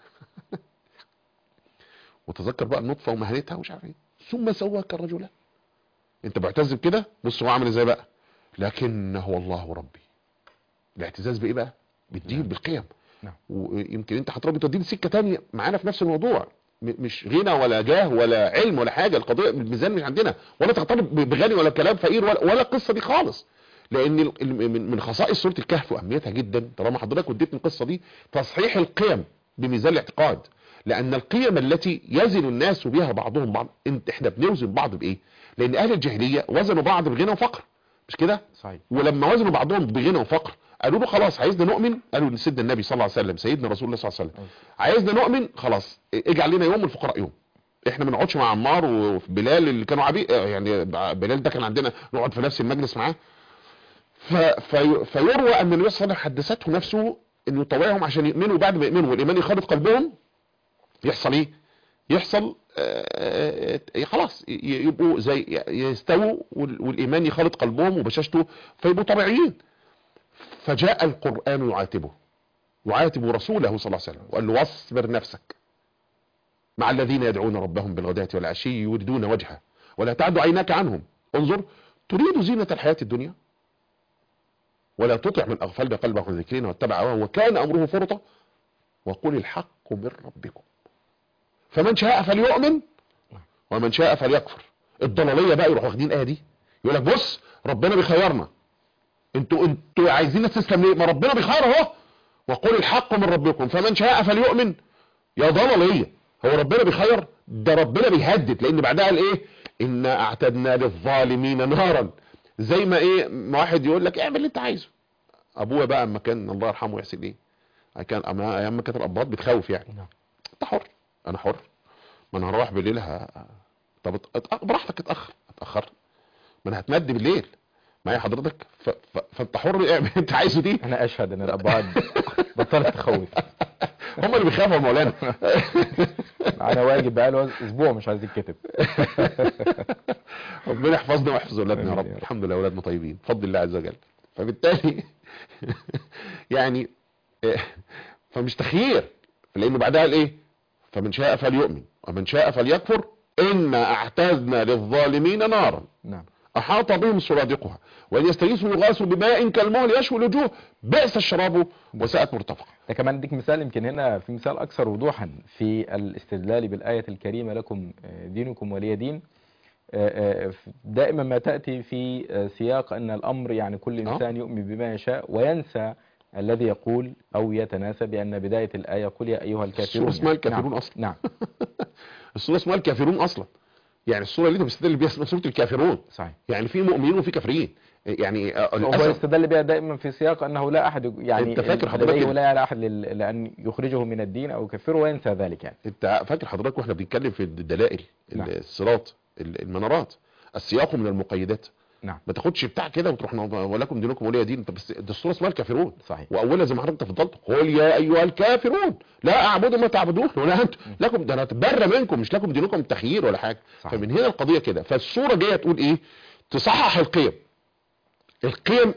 وتذكر بقى النطفه ومهنتها ومش عارف ايه ثم سواك رجلا انت معتز بكده بص هو عامل ازاي بقى لكن هو الله ربي الاعتزاز بايه بقى بالدين نعم. بالقيم نعم. ويمكن انت هتربي تدين سكه تانية معانا في نفس الموضوع م- مش غنى ولا جاه ولا علم ولا حاجه القضيه الميزان مش عندنا ولا ترتبط ب- بغني ولا كلام فقير ولا ولا القصه دي خالص لان ال- ال- من من خصائص سوره الكهف واهميتها جدا طالما حضرتك وديتني القصه دي تصحيح القيم بميزان الاعتقاد لان القيم التي يزن الناس بها بعضهم بعض انت احنا بنوزن بعض بايه لان اهل الجاهليه وزنوا بعض بغنى وفقر مش كده صحيح ولما وزنوا بعضهم بغنى وفقر قالوا له خلاص عايزنا نؤمن قالوا لسيدنا النبي صلى الله عليه وسلم سيدنا رسول الله صلى الله عليه وسلم عايزنا نؤمن خلاص اجعل لنا يوم الفقراء يوم احنا ما نقعدش مع عمار وبلال اللي كانوا عبي يعني بلال ده كان عندنا نقعد في نفس المجلس معاه ف... في... فيروى ان النبي صلى الله عليه وسلم حدثته نفسه انه يطوعهم عشان يؤمنوا بعد ما يؤمنوا والايمان يخالط قلبهم يحصل ايه يحصل آه، آه، خلاص ي- يبقوا زي يستووا وال- والايمان يخالط قلبهم وبشاشته فيبقوا طبيعيين فجاء القران يعاتبه يعاتب رسوله صلى الله عليه وسلم وقال له واصبر نفسك مع الذين يدعون ربهم بالغداة والعشي يريدون وجهه ولا تعد عيناك عنهم انظر تريد زينة الحياة الدنيا ولا تطع من أغفلنا قلبه عن ذكرنا واتبع هواه وكان أمره فرطا وقل الحق من ربكم فمن شاء فليؤمن ومن شاء فليكفر الضلالية بقى يروح واخدين الآية دي يقول لك بص ربنا بيخيرنا انتوا انتوا عايزين تسلم ليه ما ربنا بيخير اهو وقل الحق من ربكم فمن شاء فليؤمن يا ضلالية هو ربنا بيخير ده ربنا بيهدد لان بعدها قال ايه انا اعتدنا للظالمين نارا زي ما ايه ما واحد يقول لك اعمل اللي انت عايزه ابويا بقى اما كان الله يرحمه يحسن ايه كان اما ايام ما كانت الاباط بتخوف يعني نعم. انت حر انا حر ما انا هروح بالليل ه... طب ات- ات- براحتك اتاخر اتاخر ما انا هتمد بالليل معايا حضرتك ف... ف... فانت حر اعمل اللي انت عايزه دي انا اشهد ان الابهات بطلت تخوف هم اللي بيخافوا يا مولانا معانا واجب بقاله اسبوع مش عايز يتكتب ربنا يحفظنا ويحفظ اولادنا يا آمين رب يا رب. الحمد لله اولادنا طيبين بفضل الله عز وجل فبالتالي يعني إيه، فمش تخيير لانه بعدها قال ايه فمن شاء فليؤمن ومن شاء فليكفر انا اعتدنا للظالمين نارا نعم احاط بهم سرادقها وان يستغيثوا يغاثوا بماء كالمهل يشوي الوجوه بئس الشراب وساءت مرتفقه ده كمان اديك مثال يمكن هنا في مثال اكثر وضوحا في الاستدلال بالايه الكريمه لكم آه، دينكم ولي دين آه، آه، دائما ما تاتي في آه، سياق ان الامر يعني كل آه. انسان يؤمن بما يشاء وينسى الذي يقول او يتناسى بان بدايه الايه قل يا ايها الكافرون السورة اسمها يعني. الكافرون نعم. أصلا. نعم السوره اسمها الكافرون اصلا يعني السوره اللي انت بتستدل بيها اسمها سوره الكافرون صحيح يعني في مؤمنين وفي كافرين يعني آه، هو للاسف يستدل بها دائما في سياق انه لا احد يعني أنت فاكر حضرتك لديه ال- ولا على احد لل- لان يخرجه من الدين او يكفره وينسى ذلك يعني انت فاكر حضرتك واحنا بنتكلم في الدلائل نعم. الصراط ال- المنارات السياق من المقيدات نعم ما تاخدش بتاع كده وتروح نض- ولكم دينكم ولي دين انت بس ده السوره اسمها الكافرون صحيح واولها زي ما حضرتك تفضلت قل يا ايها الكافرون لا اعبد ما تعبدون ولا انتم لكم ده انا اتبرى منكم مش لكم دينكم التخيير ولا حاجه صحيح. فمن هنا القضيه كده فالسوره جايه تقول ايه تصحح القيم القيم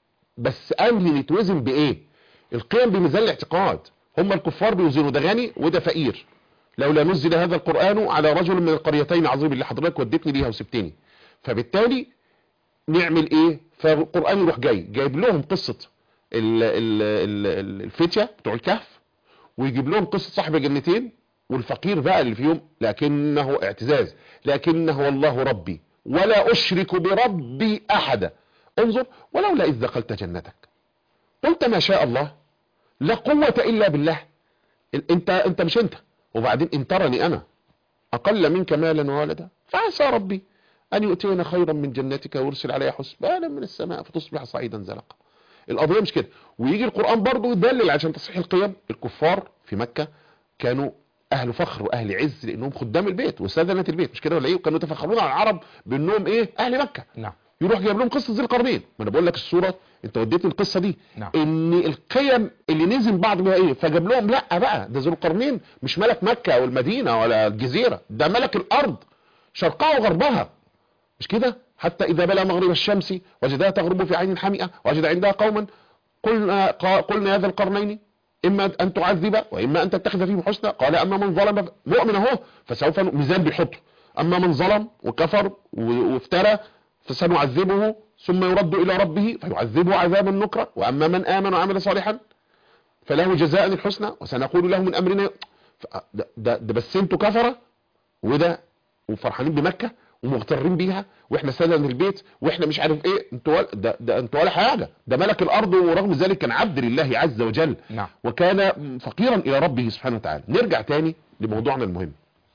بس قبل نتوزن بايه القيم بميزان الاعتقاد هم الكفار بيوزنوا ده غني وده فقير لولا نزل هذا القران على رجل من القريتين عظيم اللي حضرتك وديتني ليها وسبتني فبالتالي نعمل ايه فالقرآن يروح جاي جايب لهم قصة ال- ال- ال- ال- الفتية بتوع الكهف ويجيب لهم قصة صاحب الجنتين والفقير بقى اللي فيهم لكنه اعتزاز لكنه الله ربي ولا أشرك بربي أحدا انظر ولولا إذ دخلت جنتك قلت ما شاء الله لا قوة إلا بالله ال- انت انت مش انت وبعدين ان ترني انا اقل منك مالا وولدا فعسى ربي ان يؤتينا خيرا من جنتك ويرسل عليها حسبانا من السماء فتصبح صعيدا زلقا القضيه مش كده ويجي القران برضه يدلل عشان تصحيح القيم الكفار في مكه كانوا اهل فخر واهل عز لانهم خدام البيت وسادنه البيت مش كده ولا ايه وكانوا يتفخرون على العرب بانهم ايه اهل مكه نعم يروح جايب لهم قصه ذي القرنين ما انا بقول لك الصوره انت وديتني القصه دي نعم. ان القيم اللي نزل بعض بها ايه فجاب لهم لا بقى ده ذو القرنين مش ملك مكه او المدينه ولا الجزيره ده ملك الارض شرقها وغربها مش كده حتى اذا بلغ مغرب الشمس وجدها تغرب في عين حمئه وجد عندها قوما قلنا قا- قلنا هذا القرنين اما ان تعذب واما ان تتخذ فيهم حسنا قال اما من ظلم مؤمن اهو فسوف ن- ميزان بيحطه اما من ظلم وكفر و- وافترى فسنعذبه ثم يرد الى ربه فيعذبه عذابا نكرا واما من امن وعمل صالحا فله جزاء الحسنى وسنقول له من امرنا ف- ده, ده, ده بس انتوا كفره وده وفرحانين بمكه ومغترين بيها واحنا سادة البيت واحنا مش عارف ايه انتوا ولا- ده, ده انتوا ولا حاجه ده ملك الارض ورغم ذلك كان عبد لله عز وجل نعم وكان فقيرا الى ربه سبحانه وتعالى نرجع تاني لموضوعنا المهم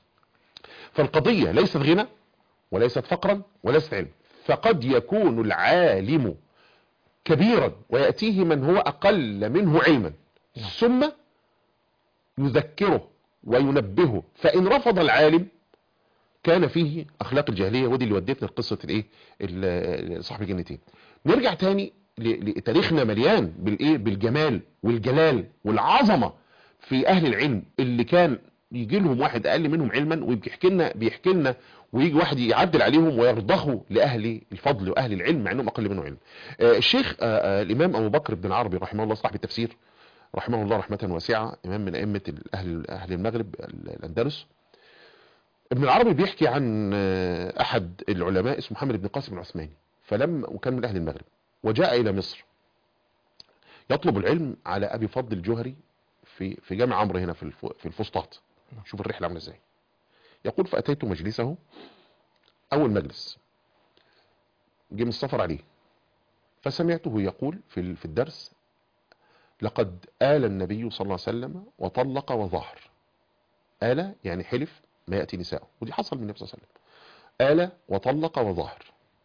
فالقضية ليست غنى وليست فقرا وليست علم فقد يكون العالم كبيرا ويأتيه من هو أقل منه علما ثم يذكره وينبهه فإن رفض العالم كان فيه أخلاق الجاهلية ودي اللي ودتنا لقصة الإيه ال- صاحب الجنتين نرجع تاني ل- لتاريخنا مليان بالإيه بالجمال والجلال والعظمة في أهل العلم اللي كان يجي لهم واحد أقل منهم علما وبيحكي لنا بيحكي لنا ويجي واحد يعدل عليهم ويرضخوا لأهل الفضل وأهل العلم مع أنهم أقل منهم علم آه، الشيخ آه، آه، الإمام أبو بكر بن العربي رحمه الله صاحب التفسير رحمه الله رحمة واسعة إمام من أئمة أهل أهل المغرب الأندلس ابن العربي بيحكي عن آه، أحد العلماء اسمه محمد بن قاسم العثماني فلم وكان من أهل المغرب وجاء إلى مصر يطلب العلم على أبي فضل الجوهري في في جامع عمرو هنا في الف- في الفسطاط شوف الرحلة عاملة ازاي يقول فأتيت مجلسه أول مجلس جه من السفر عليه فسمعته يقول في ال- في الدرس لقد آل النبي صلى الله عليه وسلم وطلق وظهر آل يعني حلف ما يأتي نساءه ودي حصل من النبي صلى الله عليه وسلم آل وطلق وظهر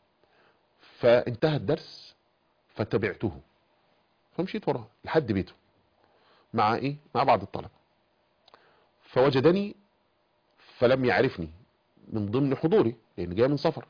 فانتهى الدرس فتبعته فمشيت وراه لحد بيته مع ايه مع بعض الطلبة فوجدني فلم يعرفني من ضمن حضوري لان جاي من سفر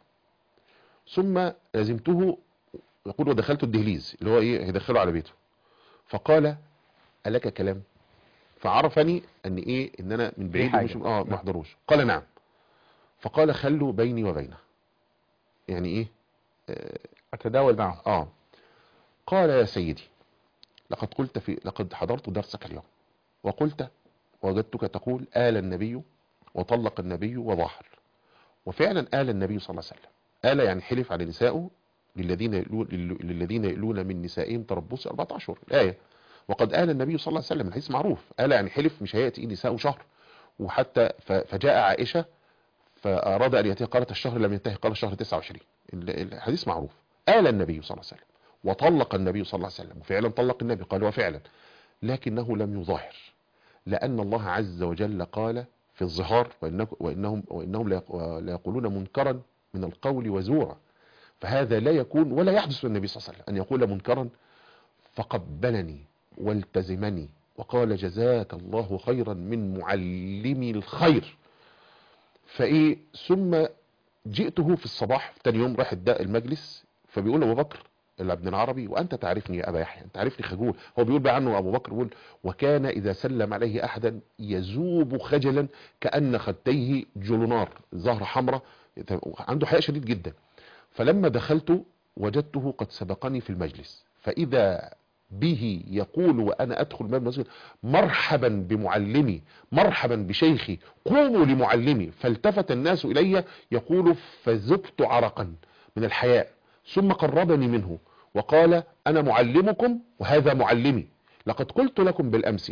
ثم لزمته يقول ودخلت الدهليز اللي هو ايه هيدخله على بيته فقال ألك كلام فعرفني ان ايه ان انا من بعيد حاجة. مش اه ما نعم. احضروش قال نعم فقال خلوا بيني وبينه يعني ايه أتداول معه اه قال يا سيدي لقد قلت في لقد حضرت درسك اليوم وقلت وجدتك تقول آل النبي وطلق النبي وظهر وفعلا آل النبي صلى الله عليه وسلم آل يعني حلف على نسائه للذين يؤلون للذين يؤلون من نسائهم تربص أربعة أشهر الآية وقد آل النبي صلى الله عليه وسلم الحديث معروف آل يعني حلف مش هيأتي نساء شهر وحتى ف- فجاء عائشة فأراد أن يأتي قالت الشهر لم ينتهي قال الشهر 29 ال- الحديث معروف آل النبي صلى الله عليه وسلم وطلق النبي صلى الله عليه وسلم وفعلا طلق النبي قال وفعلا لكنه لم يظاهر لأن الله عز وجل قال في الظهار وإنك- وإنهم, وإنهم ليق- ليقولون منكرا من القول وزورا فهذا لا يكون ولا يحدث للنبي صلى الله عليه وسلم أن يقول منكرا فقبلني والتزمني وقال جزاك الله خيرا من معلمي الخير فايه ثم جئته في الصباح في تاني يوم راح الداء المجلس فبيقول ابو بكر اللي ابن العربي وانت تعرفني يا ابا يحيى انت عارفني خجول هو بيقول بقى عنه ابو بكر بيقول وكان اذا سلم عليه احدا يذوب خجلا كان خديه جلونار زهره حمراء عنده حياء شديد جدا فلما دخلت وجدته قد سبقني في المجلس فاذا به يقول وانا ادخل باب المسجد مرحبا بمعلمي مرحبا بشيخي قوموا لمعلمي فالتفت الناس الي يقول فذبت عرقا من الحياء ثم قربني منه وقال انا معلمكم وهذا معلمي لقد قلت لكم بالامس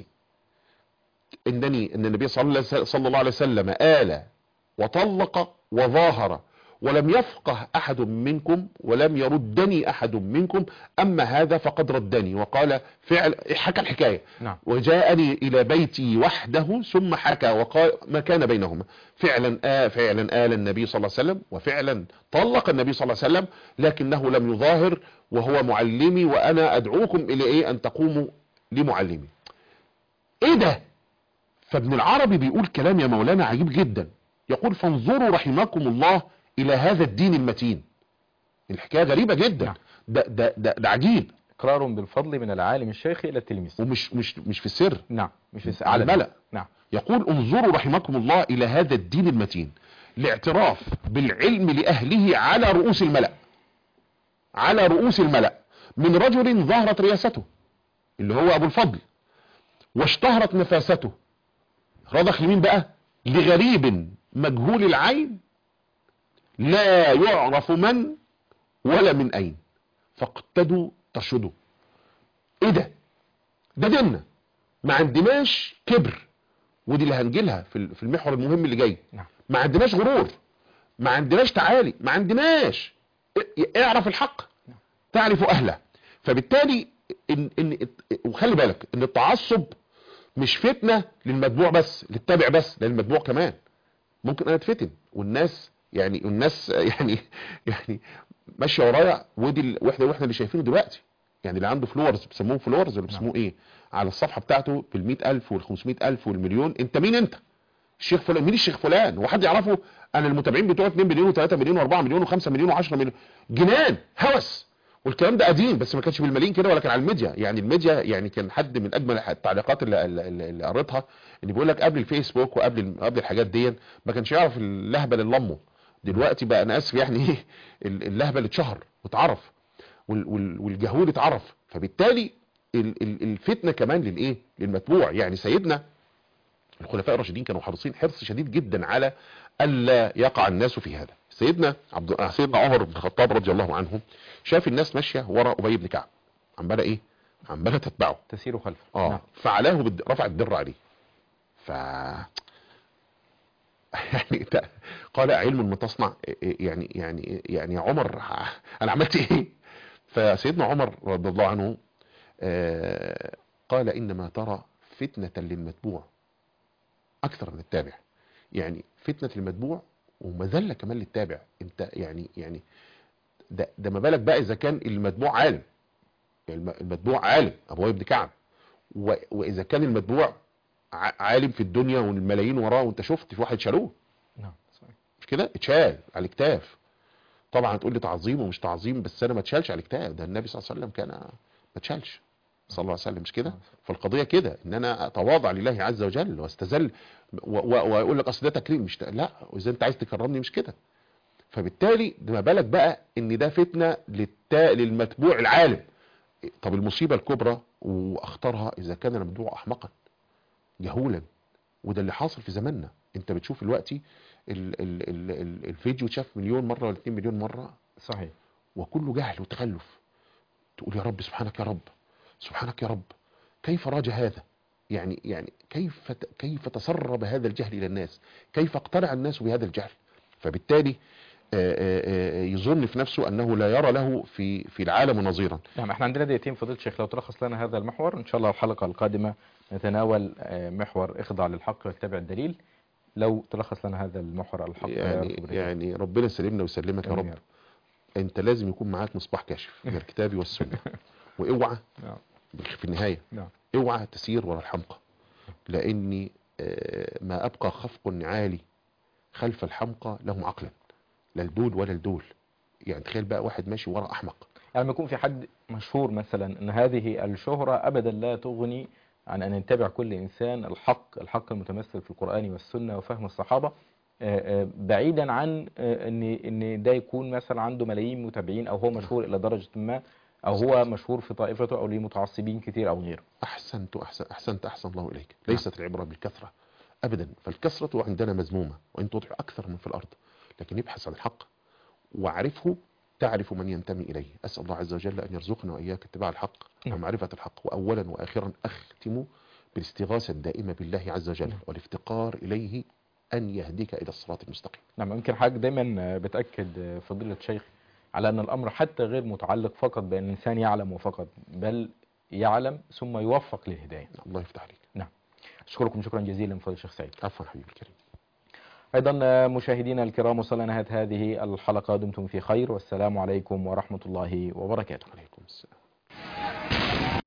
انني ان النبي صلى الله صلى الله عليه وسلم آل وطلق وظاهر ولم يفقه احد منكم ولم يردني احد منكم اما هذا فقد ردني وقال فعل حكى الحكايه نعم وجاءني الى بيتي وحده ثم حكى وقال ما كان بينهما فعلا آه فعلا آل النبي صلى الله عليه وسلم وفعلا طلق النبي صلى الله عليه وسلم لكنه لم يظاهر وهو معلمي وانا ادعوكم الى ايه ان تقوموا لمعلمي ايه ده فابن العربي بيقول كلام يا مولانا عجيب جدا يقول فانظروا رحمكم الله الى هذا الدين المتين الحكايه غريبه جدا نعم. ده ده ده, ده عجيب إقرار بالفضل من العالم الشيخ إلى التلميذ ومش مش مش في السر نعم مش في على الملأ نعم يقول انظروا رحمكم الله الى هذا الدين المتين الاعتراف بالعلم لاهله على رؤوس الملأ على رؤوس الملأ من رجل ظهرت رياسته اللي هو ابو الفضل واشتهرت نفاسته رضخ لمين بقى لغريب مجهول العين لا يعرف من ولا من اين فاقتدوا ترشدوا ايه ده ده ديننا ما عندناش كبر ودي اللي هنجيلها في في المحور المهم اللي جاي نعم ما عندناش غرور ما عندناش تعالي ما عندناش ا- اعرف الحق تعرف اهله فبالتالي إن إن وخلي بالك ان التعصب مش فتنه للمتبوع بس للتابع بس للمتبوع كمان ممكن انا اتفتن والناس يعني الناس يعني يعني ماشيه ورايا ودي ال- واحنا واحنا اللي شايفينه دلوقتي يعني اللي عنده فلورز بيسموهم فلورز اللي بيسموه ايه على الصفحه بتاعته بال ألف وال ألف والمليون انت مين انت الشيخ فلان مين الشيخ فلان هو حد يعرفه انا المتابعين بتوعي 2 مليون و3 مليون و4 مليون و5 مليون و10 مليون جنان هوس والكلام ده قديم بس ما كانش بالملايين كده ولا كان على الميديا يعني الميديا يعني كان حد من اجمل التعليقات اللي, اللي, اللي قريتها اللي بيقول لك قبل الفيسبوك وقبل قبل الحاجات دي ما كانش يعرف اللهبل اللي لمه دلوقتي بقى انا اسف يعني ايه ال- اللهبل اتشهر واتعرف وال- وال- والجهول اتعرف فبالتالي ال- ال- الفتنة كمان للايه للمتبوع يعني سيدنا الخلفاء الراشدين كانوا حريصين حرص شديد جدا على الا يقع الناس في هذا سيدنا عبد آه، سيدنا عمر بن الخطاب رضي الله عنه شاف الناس ماشيه ورا ابي بن كعب عماله ايه عماله تتبعه تسير خلفه اه نعم. فعلاه بالد... رفع الدر عليه ف يعني ت- قال علم ما تصنع يعني يعني يعني يا عمر انا عملت ايه فسيدنا عمر رضي الله عنه آه، قال انما ترى فتنة للمتبوع اكثر من التابع يعني فتنة المتبوع ومذلة كمان للتابع انت يعني يعني ده, ده ما بالك بقى اذا كان المتبوع عالم يعني الم- المتبوع عالم ابو ابن كعب و- واذا كان المتبوع ع- عالم في الدنيا والملايين وراه وانت شفت في واحد شالوه نعم صحيح. مش كده اتشال على الكتاف طبعا هتقول لي تعظيم ومش تعظيم بس انا ما اتشالش على الكتاف ده النبي صلى الله عليه وسلم كان ما اتشالش صلى الله عليه وسلم مش كده فالقضيه كده ان انا اتواضع لله عز وجل واستذل و- و- واقول لك اصل ده تكريم مش ت- لا واذا انت عايز تكرمني مش كده فبالتالي ده ما بالك بقى ان ده فتنه للتا... للمتبوع العالم طب المصيبه الكبرى واخطرها اذا كان المتبوع احمقا جهولا وده اللي حاصل في زماننا انت بتشوف دلوقتي ال ال ال ال الفيديو اتشاف مليون مره ولا 2 مليون مره صحيح وكله جهل وتخلف تقول يا رب سبحانك يا رب سبحانك يا رب كيف راج هذا يعني يعني كيف ت- كيف تسرب هذا الجهل الى الناس كيف اقتنع الناس بهذا الجهل فبالتالي آه، آه، آه، يظن في نفسه انه لا يرى له في في العالم نظيرا نعم احنا عندنا دقيقتين فضيلة الشيخ لو تلخص لنا هذا المحور ان شاء الله الحلقة القادمة نتناول آه، محور اخضع للحق واتبع الدليل لو تلخص لنا هذا المحور الحق يا يعني خبرتك. يعني ربنا يسلمنا ويسلمك يا آمين رب انت لازم يكون معاك مصباح كاشف من الكتاب والسنه واوعى نعم في النهايه نعم اوعى تسير ورا الحمقى لاني آه، ما ابقى خفق عالي خلف الحمقى لهم عقلا لا البول ولا الدول يعني تخيل بقى واحد ماشي ورا احمق يعني لما يكون في حد مشهور مثلا ان هذه الشهرة ابدا لا تغني عن ان يتبع كل انسان الحق الحق المتمثل في القرآن والسنة وفهم الصحابة آه، آه، بعيدا عن آه، ان ان ده يكون مثلا عنده ملايين متابعين او هو مشهور الى درجة ما او هو مشهور في طائفته او ليه متعصبين كتير او غيره احسنت احسن احسنت احسن الله اليك ليست العبره بالكثره ابدا فالكثره عندنا مذمومه وان تطع اكثر من في الارض لكن ابحث عن الحق واعرفه تعرف من ينتمي اليه اسال الله عز وجل ان يرزقنا واياك اتباع الحق نعم. ومعرفه الحق واولا واخرا اختم بالاستغاثه الدائمه بالله عز وجل والافتقار اليه ان يهديك الى الصراط المستقيم نعم يمكن حضرتك دايما بتأكد فضيلة الشيخ على أن الأمر حتى غير متعلق فقط بأن الإنسان يعلم وفقط بل يعلم ثم يوفق للهداية الله يفتح عليك أشكركم شكرا جزيلا فضيلة الشيخ سعيد عفوا حبيبي الكريم أيضا مشاهدينا الكرام وصلنا نهاية هذه الحلقة دمتم في خير والسلام عليكم ورحمة الله وبركاته عليكم السلام